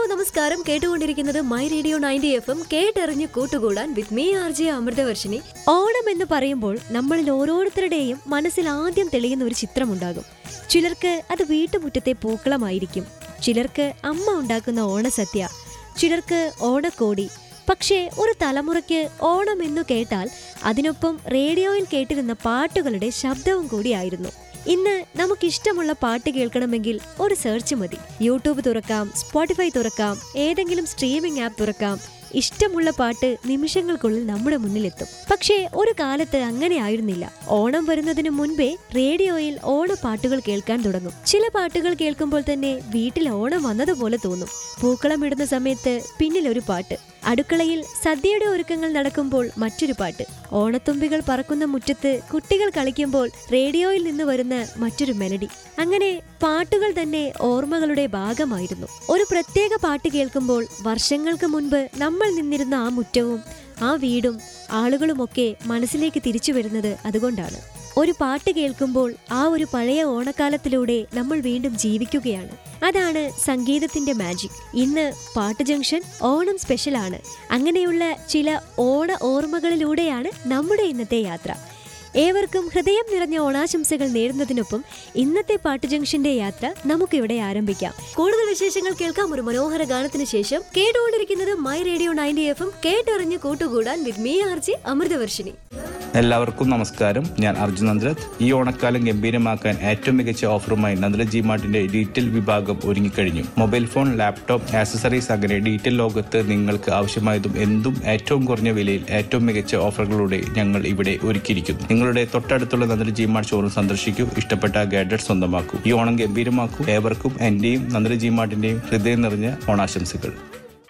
നമസ്കാരം കേട്ടുകൊണ്ടിരിക്കുന്നത് my radio ninety F M കേട്ടറിഞ്ഞ് കൂട്ടുകൂടാൻ with me R J Amruthavarshini Onam എന്ന് പറയുമ്പോൾ നമ്മളിൽ ഓരോരുത്തരുടെയും മനസ്സിൽ ആദ്യം തെളിയുന്ന ഒരു ചിത്രമുണ്ടാകും ചിലർക്ക് അത് വീട്ടുമുറ്റത്തെ പൂക്കളമായിരിക്കും ചിലർക്ക് അമ്മ ഉണ്ടാക്കുന്ന ഓണസദ്യ ചിലർക്ക് ഓണക്കോടി പക്ഷേ ഒരു തലമുറയ്ക്ക് ഓണം എന്നു കേട്ടാൽ അതിനൊപ്പം റേഡിയോയിൽ കേട്ടിരുന്ന പാട്ടുകളുടെ ശബ്ദവും കൂടിയായിരുന്നു ഇന്ന് നമുക്കിഷ്ടമുള്ള പാട്ട് കേൾക്കണമെങ്കിൽ ഒരു സെർച്ച് മതി യൂട്യൂബ് തുറക്കാം സ്പോട്ടിഫൈ തുറക്കാം ഏതെങ്കിലും സ്ട്രീമിംഗ് ആപ്പ് തുറക്കാം ഇഷ്ടമുള്ള പാട്ട് നിമിഷങ്ങൾക്കുള്ളിൽ നമ്മുടെ മുന്നിലെത്തും പക്ഷേ ഒരു കാലത്ത് അങ്ങനെ ആയിരുന്നില്ല ഓണം വരുന്നതിന് മുൻപേ റേഡിയോയിൽ ഓണപ്പാട്ടുകൾ കേൾക്കാൻ തുടങ്ങും ചില പാട്ടുകൾ കേൾക്കുമ്പോൾ തന്നെ വീട്ടിൽ ഓണം വന്നതുപോലെ തോന്നും പൂക്കളം ഇടുന്ന സമയത്ത് പിന്നിൽ ഒരു പാട്ട് അടുക്കളയിൽ സദ്യയുടെ ഒരുക്കങ്ങൾ നടക്കുമ്പോൾ മറ്റൊരു പാട്ട് ഓണത്തുമ്പികൾ പറക്കുന്ന മുറ്റത്ത് കുട്ടികൾ കളിക്കുമ്പോൾ റേഡിയോയിൽ നിന്ന് വരുന്ന മറ്റൊരു മെലഡി അങ്ങനെ പാട്ടുകൾ തന്നെ ഓർമ്മകളുടെ ഭാഗമായിരുന്നു ഒരു പ്രത്യേക പാട്ട് കേൾക്കുമ്പോൾ വർഷങ്ങൾക്ക് മുൻപ് നമ്മൾ നിന്നിരുന്ന ആ മുറ്റവും ആ വീടും ആളുകളുമൊക്കെ മനസ്സിലേക്ക് തിരിച്ചു വരുന്നത് അതുകൊണ്ടാണ് ഒരു പാട്ട് കേൾക്കുമ്പോൾ ആ ഒരു പഴയ ഓണക്കാലത്തിലൂടെ നമ്മൾ വീണ്ടും ജീവിക്കുകയാണ് അതാണ് സംഗീതത്തിന്റെ മാജിക് ഇന്ന് പാട്ട് ജംഗ്ഷൻ ഓണം സ്പെഷ്യലാണ് അങ്ങനെയുള്ള ചില ഓണ ഓർമ്മകളിലൂടെയാണ് നമ്മുടെ ഇന്നത്തെ യാത്ര ഏവർക്കും ഹൃദയം നിറഞ്ഞ ഓണാശംസകൾ നേരുന്നതിനൊപ്പം ഇന്നത്തെ പാട്ട് ജംഗ്ഷന്റെ യാത്ര നമുക്കിവിടെ ആരംഭിക്കാം കൂടുതൽ വിശേഷങ്ങൾ കേൾക്കാം ഒരു മനോഹര ഗാനത്തിന് ശേഷം കേട്ടുകൊണ്ടിരിക്കുന്നത് my radio ninety F M കേട്ടറിഞ്ഞ് കൂട്ടുകൂടാൻ with me R J Amruthavarshini എല്ലാവർക്കും നമസ്കാരം ഞാൻ അർജുൻ നന്ദ്രത് ഈ ഓണക്കാലം ഗംഭീരമാക്കാൻ ഏറ്റവും മികച്ച ഓഫറുമായി നന്ദ്ര ജി മാർട്ടിന്റെ ഡീറ്റെയിൽ വിഭാഗം ഒരുങ്ങിക്കഴിഞ്ഞു മൊബൈൽ ഫോൺ ലാപ്ടോപ്പ് ആക്സസറീസ് അങ്ങനെ ഡീറ്റെയിൽ ലോകത്ത് നിങ്ങൾക്ക് ആവശ്യമായതും എന്തും ഏറ്റവും കുറഞ്ഞ വിലയിൽ ഏറ്റവും മികച്ച ഓഫറുകളോടെ ഞങ്ങൾ ഇവിടെ ഒരുക്കിയിരിക്കുന്നു നിങ്ങളുടെ തൊട്ടടുത്തുള്ള നന്ദ്ര ജി മാർട്ട് ഷോറൂം സന്ദർശിക്കൂ ഇഷ്ടപ്പെട്ട ഗാഡ്ജറ്റ് സ്വന്തമാക്കൂ ഈ ഓണം ഗംഭീരമാക്കൂ ഏവർക്കും എന്റെയും നന്ദ്ര ജി മാർട്ടിന്റെയും ഹൃദയം നിറഞ്ഞ ഓണാശംസകൾ